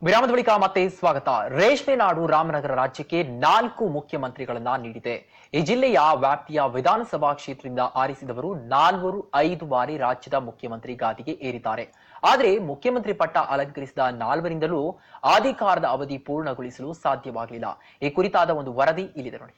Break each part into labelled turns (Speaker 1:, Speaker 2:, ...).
Speaker 1: ವಿರಾಮದ ಬಳಿಕ ಮತ್ತೆ ಸ್ವಾಗತ ರೇಷ್ಮೆ ನಾಡು ರಾಮನಗರ ರಾಜ್ಯಕ್ಕೆ ನಾಲ್ಕು ಮುಖ್ಯಮಂತ್ರಿಗಳನ್ನ ನೀಡಿದೆ ಈ ಜಿಲ್ಲೆಯ ವ್ಯಾಪ್ತಿಯ ವಿಧಾನಸಭಾ ಕ್ಷೇತ್ರದಿಂದ ಆರಿಸಿದವರು ನಾಲ್ವರು ಐದು ಬಾರಿ ರಾಜ್ಯದ ಮುಖ್ಯಮಂತ್ರಿ ಗಾದಿಗೆ ಏರಿದ್ದಾರೆ ಆದರೆ ಮುಖ್ಯಮಂತ್ರಿ ಪಟ್ಟ ಅಲಂಕರಿಸಿದ ನಾಲ್ವರಿಂದಲೂ ಅಧಿಕಾರದ ಅವಧಿ ಪೂರ್ಣಗೊಳಿಸಲು ಸಾಧ್ಯವಾಗಲಿಲ್ಲ ಈ ಕುರಿತಾದ ಒಂದು ವರದಿ ಇಲ್ಲಿದೆ ನೋಡಿ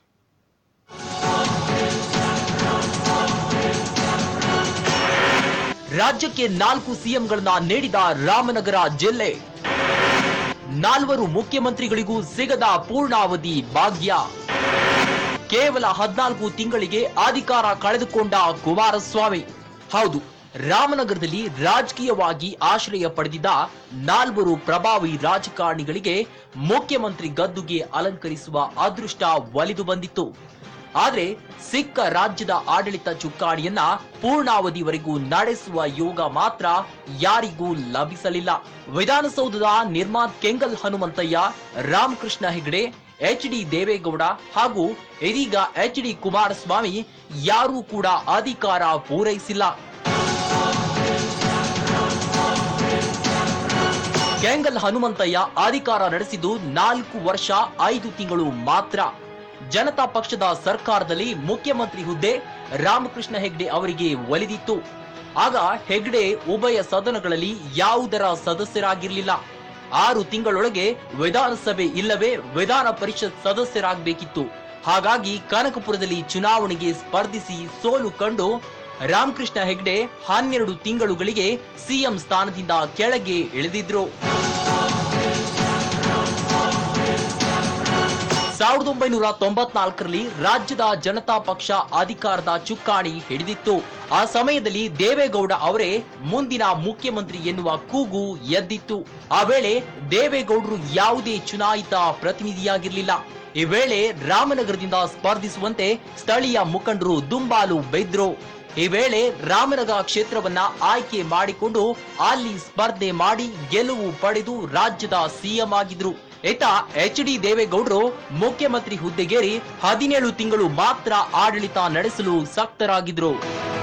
Speaker 1: ರಾಜ್ಯಕ್ಕೆ ನಾಲ್ಕು ಸಿಎಂಗಳನ್ನ ನೀಡಿದ ರಾಮನಗರ ಜಿಲ್ಲೆ ನಾಲ್ವರು ಮುಖ್ಯಮಂತ್ರಿಗಳಿಗೂ ಸಿಗದ ಪೂರ್ಣಾವಧಿ ಭಾಗ್ಯ ಕೇವಲ ಹದಿನಾಲ್ಕು ತಿಂಗಳಿಗೆ ಅಧಿಕಾರ ಕಳೆದುಕೊಂಡ ಕುಮಾರಸ್ವಾಮಿ ಹೌದು ರಾಮನಗರದಲ್ಲಿ ರಾಜಕೀಯವಾಗಿ ಆಶ್ರಯ ಪಡೆದಿದ್ದ ನಾಲ್ವರು ಪ್ರಭಾವಿ ರಾಜಕಾರಣಿಗಳಿಗೆ ಮುಖ್ಯಮಂತ್ರಿ ಗದ್ದುಗೆ ಅಲಂಕರಿಸುವ ಅದೃಷ್ಟ ಒಲಿದು ಬಂದಿತ್ತು ಆದ್ರೆ ಸಿಕ್ಕ ರಾಜ್ಯದ ಆಡಳಿತ ಚುಕ್ಕಾಣಿಯನ್ನ ಪೂರ್ಣಾವಧಿವರೆಗೂ ನಡೆಸುವ ಯೋಗ ಮಾತ್ರ ಯಾರಿಗೂ ಲಭಿಸಲಿಲ್ಲ ವಿಧಾನಸೌಧದ ನಿರ್ಮಾತ್ ಕೆಂಗಲ್ ಹನುಮಂತಯ್ಯ ರಾಮಕೃಷ್ಣ ಹೆಗಡೆ ಎಚ್ ಡಿ ದೇವೇಗೌಡ ಹಾಗೂ ಇದೀಗ ಎಚ್ ಡಿ ಕುಮಾರಸ್ವಾಮಿ ಯಾರೂ ಕೂಡ ಅಧಿಕಾರ ಪೂರೈಸಿಲ್ಲ ಕೆಂಗಲ್ ಹನುಮಂತಯ್ಯ ಅಧಿಕಾರ ನಡೆಸಿದ್ದು ನಾಲ್ಕು ವರ್ಷ ಐದು ತಿಂಗಳು ಮಾತ್ರ ಜನತಾ ಪಕ್ಷದ ಸರ್ಕಾರದಲ್ಲಿ ಮುಖ್ಯಮಂತ್ರಿ ಹುದ್ದೆ ರಾಮಕೃಷ್ಣ ಹೆಗ್ಡೆ ಅವರಿಗೆ ಒಲಿದಿತ್ತು ಆಗ ಹೆಗ್ಡೆ ಉಭಯ ಸದನಗಳಲ್ಲಿ ಯಾವುದರ ಸದಸ್ಯರಾಗಿರಲಿಲ್ಲ ಆರು ತಿಂಗಳೊಳಗೆ ವಿಧಾನಸಭೆ ಇಲ್ಲವೇ ವಿಧಾನ ಪರಿಷತ್ ಸದಸ್ಯರಾಗಬೇಕಿತ್ತು ಹಾಗಾಗಿ ಕನಕಪುರದಲ್ಲಿ ಚುನಾವಣೆಗೆ ಸ್ಪರ್ಧಿಸಿ ಸೋಲು ಕಂಡು ರಾಮಕೃಷ್ಣ ಹೆಗ್ಡೆ ಹನ್ನೆರಡು ತಿಂಗಳುಗಳಿಗೆ ಸಿಎಂ ಸ್ಥಾನದಿಂದ ಕೆಳಗೆ ಇಳಿದಿದ್ರು ಸಾವಿರದ ಒಂಬೈನೂರ ತೊಂಬತ್ನಾಲ್ಕರಲ್ಲಿ ರಾಜ್ಯದ ಜನತಾ ಪಕ್ಷ ಅಧಿಕಾರದ ಚುಕ್ಕಾಣಿ ಹಿಡಿದಿತ್ತು ಆ ಸಮಯದಲ್ಲಿ ದೇವೇಗೌಡ ಅವರೇ ಮುಂದಿನ ಮುಖ್ಯಮಂತ್ರಿ ಎನ್ನುವ ಕೂಗು ಎದ್ದಿತ್ತು ಆ ವೇಳೆ ದೇವೇಗೌಡರು ಯಾವುದೇ ಚುನಾಯಿತ ಪ್ರತಿನಿಧಿಯಾಗಿರಲಿಲ್ಲ ಈ ವೇಳೆ ರಾಮನಗರದಿಂದ ಸ್ಪರ್ಧಿಸುವಂತೆ ಸ್ಥಳೀಯ ಮುಖಂಡರು ದುಂಬಾಲು ಬೆದ್ರು ಈ ವೇಳೆ ರಾಮನಗರ ಕ್ಷೇತ್ರವನ್ನ ಆಯ್ಕೆ ಮಾಡಿಕೊಂಡು ಅಲ್ಲಿ ಸ್ಪರ್ಧೆ ಮಾಡಿ ಗೆಲುವು ಪಡೆದು ರಾಜ್ಯದ ಸಿಎಂ ಆಗಿದ್ರು ಇತ್ತ ಎಚ್ ಡಿ ದೇವೇಗೌಡರು ಮುಖ್ಯಮಂತ್ರಿ ಹುದ್ದೆಗೇರಿ ಹದಿನೇಳು ತಿಂಗಳು ಮಾತ್ರ ಆಡಳಿತ ನಡೆಸಲು ಸಕ್ತರಾಗಿದ್ರು